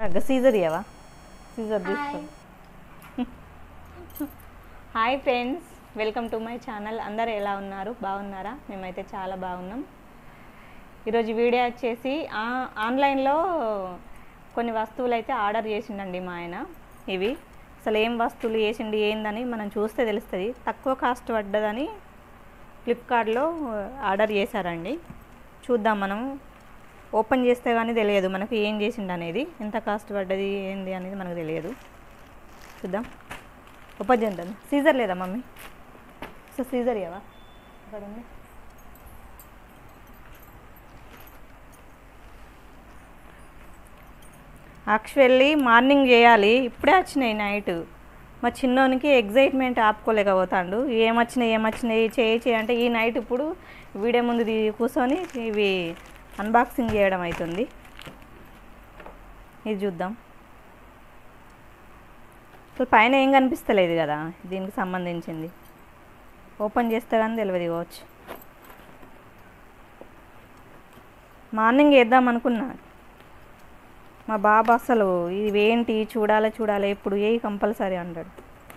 అగ్గ scissor ఇవ్వవా scissor తీసుకో hi friends welcome to my channel అందరు ఎలా ఉన్నారు బాగున్నారా మేమైతే చాలా బాగున్నాం ఈరోజు వీడియో వచ్చేసి ఆ- ఆన్లైన్లో కొన్ని వస్తువులు అయితే ఆర్డర్ చేసిండండి మా ఆయన ఇవి అసలు ఏం వస్తువులు చేసిండి ఏందని మనం చూస్తే తెలుస్తుంది తక్కువ కాస్ట్ పడ్డదని ఫ్లిప్కార్ట్లో ఆర్డర్ చేశారండి చూద్దాం మనం ఓపెన్ చేస్తే కానీ తెలియదు మనకు ఏం చేసిండు అనేది ఎంత కాస్ట్ పడ్డది ఏంది అనేది మనకు తెలియదు చూద్దాం ఓపెన్ చేద్దాం సీజర్ లేదా మమ్మీ సో సీజర్ ఇవ్వవా ఇక్కడ ఉంది యాక్చువల్లీ మార్నింగ్ చేయాలి ఇప్పుడే వచ్చినాయి నైట్ మా చిన్నోనికి ఎగ్జైట్మెంట్ ఆపుకోలేకపోతాడు ఏమొచ్చినాయి ఏమొచ్చినాయి చేయి చేయి అంటే ఈ నైట్ ఇప్పుడు వీడియో ముందు తీ- కూర్చొని ఇవి అన్బాక్సింగ్ చేయడం అవుతుంది ఇది చూద్దాం అసలు పైన ఏం కనిపిస్తలేదు కదా దీనికి సంబంధించింది ఓపెన్ చేస్తే కానీ తెలియదు కావచ్చు మార్నింగ్ వేద్దాం అనుకున్నా మా బాబు అసలు ఇవేంటి చూడాలి చూడాలి ఇప్పుడు ఏ కంపల్సరీ అంటాడు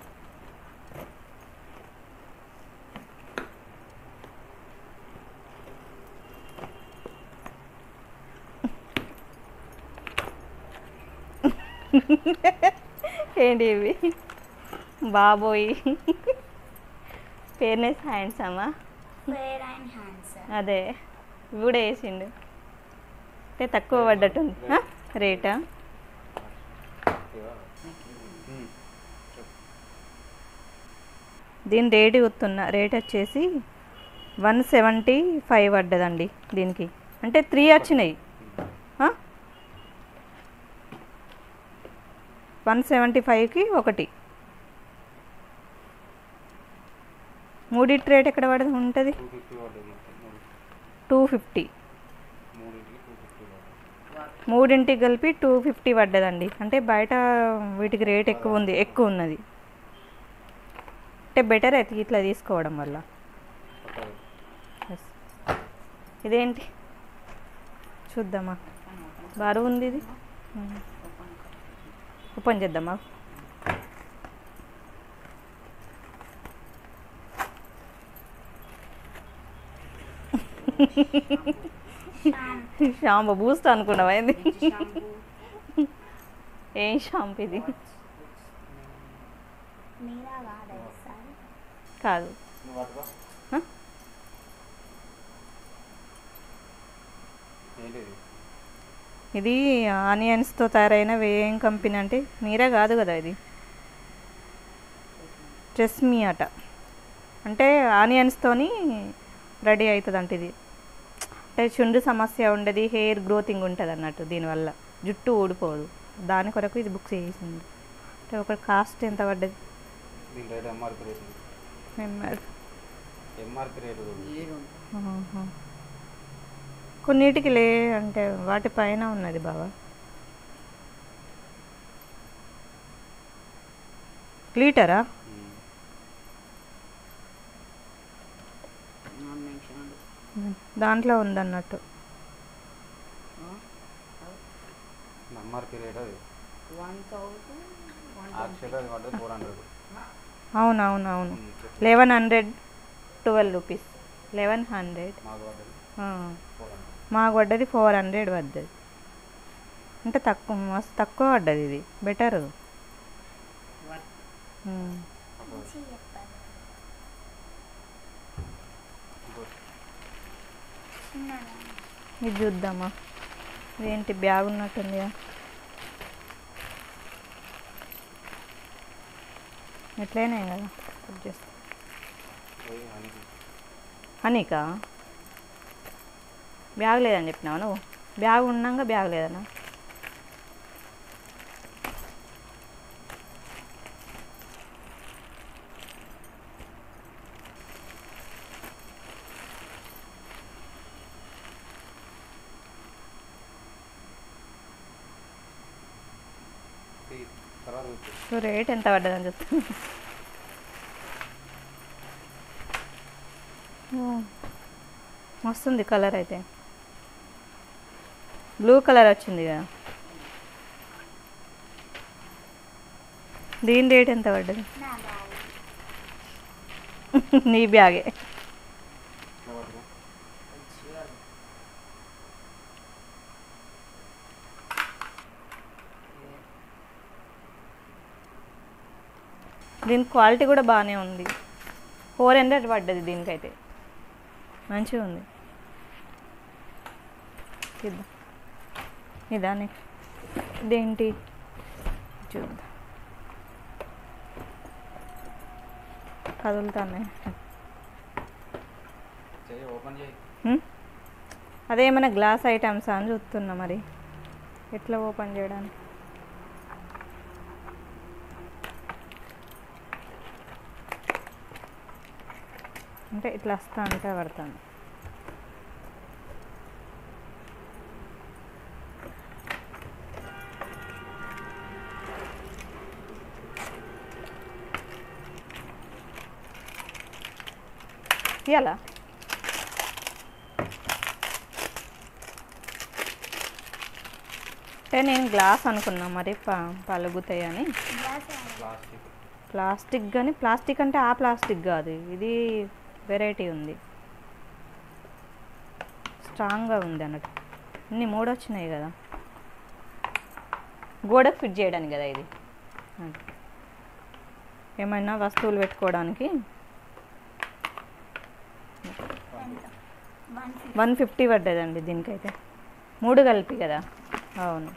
ఏంటి ఇవి బాబోయ్ ఫేర్నెస్ హ్యాండ్స్ అమ్మా ఫేర్ అండ్ హ్యాండ్సమ్ అదే ఇవి కూడా వేసిండు అంటే తక్కువ పడ్డట్టుంది ఆ? రేటా దీని రేటు గుర్తున్నా రేట్ వచ్చేసి వన్ సెవెంటీ ఫైవ్ పడ్డదండి దీనికి అంటే త్రీ వచ్చినాయి వన్ సెవెంటీ ఫైవ్కి ఒకటి మూడిటి రేట్ ఎక్కడ పడదు ఉంటుంది టూ ఫిఫ్టీ పడ్డది మొత్తం మూడు టూ ఫిఫ్టీ మూడింటికి టూ ఫిఫ్టీ పడ్డది మూడింటికి కలిపి టూ ఫిఫ్టీ పడ్డదండి అంటే బయట వీటికి రేట్ ఎక్కువ ఉంది ఎక్కువ ఉన్నది అంటే బెటర్ అయితే ఇట్లా తీసుకోవడం వల్ల కొత్తది Yes. ఇదేంటి చూద్దామా బరువు ఉంది ఇది మ్మ్. ఓపెన్ చేద్దామా షాంపూ బూస్ట్ అనుకున్నావా ఏంది షాంపూ ఏం షాంపూ ఇది మీరా వాడే సార్ కాదు నువ్వు పట్టుకో హ? ఏంటిది ఇది ఆనియన్స్తో తయారైన ఏం కంపెనీ అంటే మీరే కాదు కదా ఇది ట్రెస్మీ అట అంటే ఆనియన్స్తోని రెడీ అవుతుంది అంటే ఇది అంటే చుండ్రు సమస్య ఉండదు హెయిర్ గ్రోతింగ్ ఉంటుంది అన్నట్టు దీనివల్ల జుట్టు ఊడిపోదు దాని కొరకు ఇది బుక్ చేసింది అంటే ఒక కాస్ట్ ఎంత పడ్డది దీని రేట్ ఎంఆర్పి రేట్ ఉంది. మేము ఎంఆర్పి రేట్ ఉంది. ఆహా. కొన్నిటికి లే అంటే వాటి పైన ఉన్నది బావా లీటరా ఉమ్. దాంట్లో ఉందన్నట్టు ఎంఆర్పి రేట్ అది యాక్చువల్ అది పడ్డది ఫోర్ హండ్రెడ్ అవును అవును అవును eleven hundred twelve rupees eleven hundred మాకు పడ్డది ఫోర్ హండ్రెడ్ మాకు పడ్డది ఫోర్ హండ్రెడ్ పడ్డది అంటే తక్కువ మస్తు తక్కువ పడ్డది ఇది బెటర్ మంచి చెప్పారు చిన్నగా ఇది చూద్దామా ఇదేంటి బ్యాగ్ ఉన్నట్టుందిగా ఎట్లయినా కదా కట్ చేస్తా పోయి హనీకి హనీకా బ్యాగ్ లేదని చెప్పినావు నువ్వు బ్యాగ్ ఉన్నాక బ్యాగ్ లేదన్నా ఈ తర్వాత చూసి సో రేట్ ఎంత పడ్డదని చెప్తాను మస్తుంది కలర్ అయితే బ్లూ కలర్ వచ్చింది కదా దీని రేట్ ఎంత పడ్డది నా బ్యాగ్ నీ బ్యాగే ఇట్లా పట్టుకో దీని క్వాలిటీ కూడా బాగానే ఉంది ఫోర్ హండ్రెడ్ పడ్డది దీనికైతే మంచిగా ఉంది ఇద్దాం ఇదా నెక్స్ట్ ఇదేంటి చూద్దాం కదులుతున్నాయి చెయ్యి ఓపెన్ చేయి హ్మ్? అదేమైనా గ్లాస్ ఐటమ్స్ అని చూస్తున్నా మరి ఎట్లా ఓపెన్ చేయడానికి అంటే ఇట్లా వస్తా అంటే పడతాను ఇయ్యాలా అంటే నేను గ్లాస్ అనుకున్నా మరి ప పలుగుతాయని గ్లాస్ ప్లాస్టిక్ ప్లాస్టిక్ కానీ ప్లాస్టిక్ అంటే ఆ ప్లాస్టిక్ కాదు ఇది వెరైటీ ఉంది స్ట్రాంగ్గా ఉంది అన్నట్టు ఇన్ని మూడు వచ్చినాయి కదా గోడకు ఫిట్ చేయడానికి కదా ఇది అది. ఏమైనా వస్తువులు పెట్టుకోవడానికి ఎంత వన్ ఫిఫ్టీ వన్ ఫిఫ్టీ పడ్డదండి దీనికైతే మూడు కలిపి కదా అవును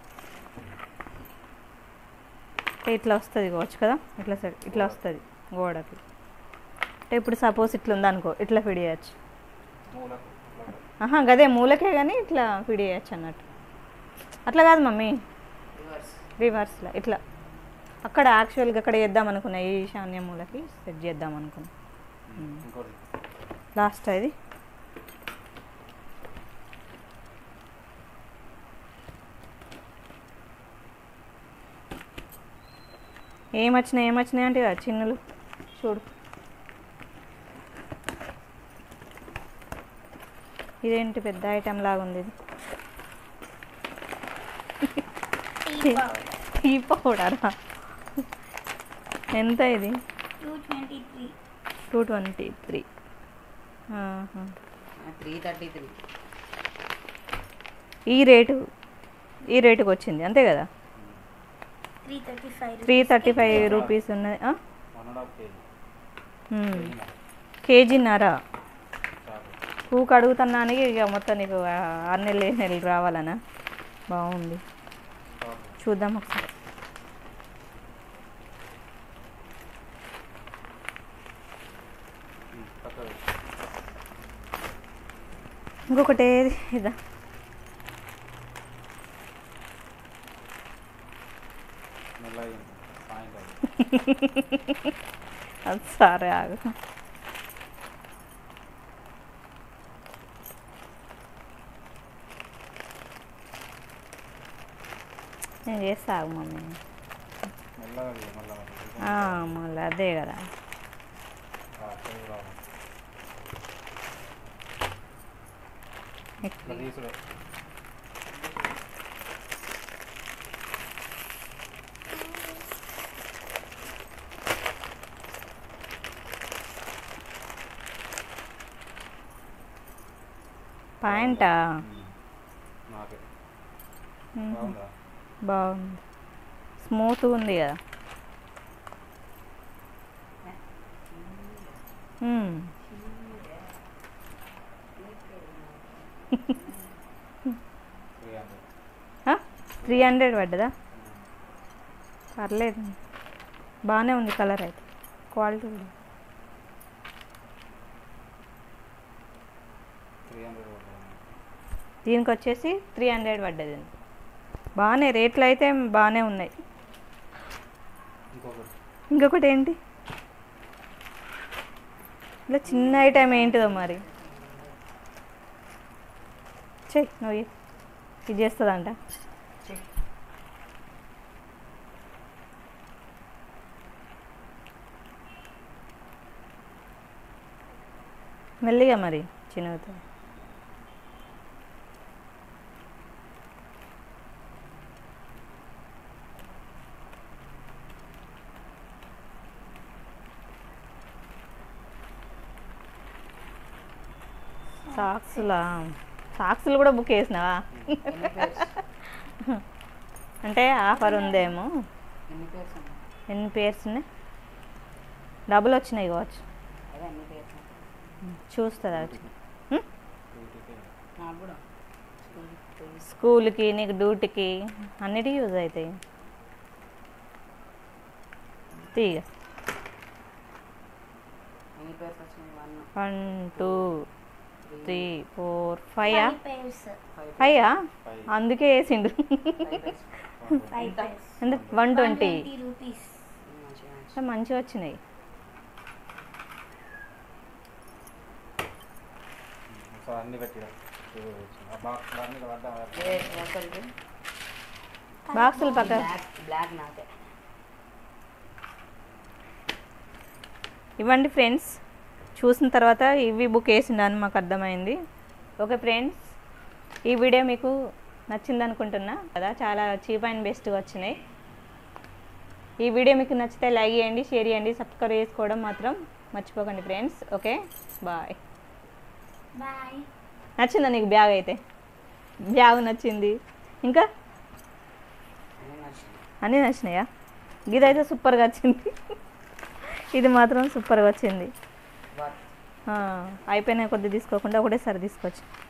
అంటే ఇట్లా వస్తుంది కావచ్చు కదా ఇట్లా స- ఇట్లా వస్తుంది గోడకి అంటే ఇప్పుడు సపోజ్ ఇట్లా ఉందనుకో ఇట్లా ఫిడ్ చేయచ్చు మూలకు ఇట్లా. ఆహా గదే మూలకే కానీ ఇట్లా ఫిడ్ చేయచ్చు అన్నట్టు అట్లా కాదు మమ్మీ రివర్స్లో ఇట్లా అక్కడ యాక్చువల్గా అక్కడ చేద్దాం అనుకున్నా ఈ ఈశాన్య మూలకి సెట్ చేద్దాం అనుకున్నా ఇంకోటి లాస్ట్ ఇది ఏమొచ్చినాయి ఏమొచ్చినాయి అంటే ఇక చిన్నులు చూడు ఇదేంటి పెద్ద ఐటెం లాగా ఉంది ఇది టీ పౌడర్ టీ పౌడరా ఎంత ఇది two twenty three two twenty three three thirty three ఈ రేటు ఈ రేటుకి వచ్చింది అంతే కదా three thirty five three thirty five rupees ఉన్నది ఆ? వన్ అండ్ హాఫ్ కేజీ మ్మ్. కేజీన్నర చాలు పూకు అడుగుతున్నాను ఇక మొత్తం నీకు ఆ, ఆరు నెలలు ఏడు నెలలు రావాలనా బాగుంది చాలు చూద్దాం ఒకసారి పక్కన ఇంకొకటి ఏది ఇదా మెల్లగా సాయంకాలం అది సరే ఆగు నేను చేస్తా ఆగు మమ్మీ మెల్లగా చేయి, మెల్లగా ఆ, మళ్ళీ అదే కదా ఆ, చెయ్యి రావాలి. ఇట్లా తీసుడు పాయింటా నాకే మ్మ్. బాగుందా బాగుంది స్మూత్ ఉంది కదా మ్మ్. త్రీ హండ్రెడ్ ఆ? త్రీ హండ్రెడ్ పడ్డదా పర్లేదు బాగానే ఉంది కలర్ అయితే క్వాలిటీ కూడా త్రీ హండ్రెడ్ పడుతుంది దీనికి వచ్చేసి త్రీ హండ్రెడ్ పడ్డది బాగానే రేట్లు అయితే బాగానే ఉన్నాయి ఇంకొకటి ఇంకొకటి ఏంటి ఇలా చిన్న ఐటమ్ ఏంటిదో మరి చెయ్యి నువ్వు ఇయ్యి. ఇది చేస్తుందంట మెల్లిగా మరి చిన్నతో సాక్స్లా సాక్స్లు కూడా బుక్ చేసినావా ఎన్ని పేర్స్ అంటే ఆఫర్ ఉందేమో ఎన్ని పేర్స్ ఉన్నాయి ఎన్ని పేర్స్ ఉన్నాయి డబ్బులు వచ్చినాయి కావచ్చు అదే ఎన్ని పేర్స్ చూస్తుంది అవి డ్యూటీకి నాకు కూడా స్కూల్ పోయి స్కూల్కి నీకు డ్యూటీకి అన్నిటికీ యూజ్ అవుతాయి తీగ ఎన్ని పేర్స్ వచ్చినాయి one one two three four five five pairs five five five అందుకే వేసిండు ఫైవ్ పేర్స్ ఫైవ్ ఎంత? పేర్స్ అంటే వన్ ట్వంటీ రూపీస్ మంచిగా మంచిగా మంచిగా వచ్చినాయి ఒకసారి అన్ని పెట్టిరా ఆ బాక్స్ అన్ని పడ్డా ఏ ఎవరికి బాక్సులు పక్క బ్లాక్ బ్లాక్ నాకే ఇవ్వండి ఫ్రెండ్స్ చూసిన తర్వాత ఇవి బుక్ వేసిండని మాకు అర్థమైంది ఓకే ఫ్రెండ్స్ ఈ వీడియో మీకు నచ్చింది అనుకుంటున్నా కదా చాలా చీప్ అండ్ బెస్ట్గా వచ్చినాయి ఈ వీడియో మీకు నచ్చితే లైక్ చేయండి షేర్ చేయండి సబ్స్క్రైబ్ చేసుకోవడం మాత్రం మర్చిపోకండి ఫ్రెండ్స్ ఓకే బాయ్ బాయ్ నచ్చిందా నీకు బ్యాగ్ అయితే బ్యాగ్ నచ్చింది ఇంకా అన్నీ నచ్చింది అన్నీ నచ్చినాయా ఇదైతే సూపర్గా వచ్చింది ఇది మాత్రం సూపర్గా వచ్చింది బట్ ఆ, అయిపోయిన కొద్ది తీసుకోకుండా ఒకటేసారి తీసుకొచ్చి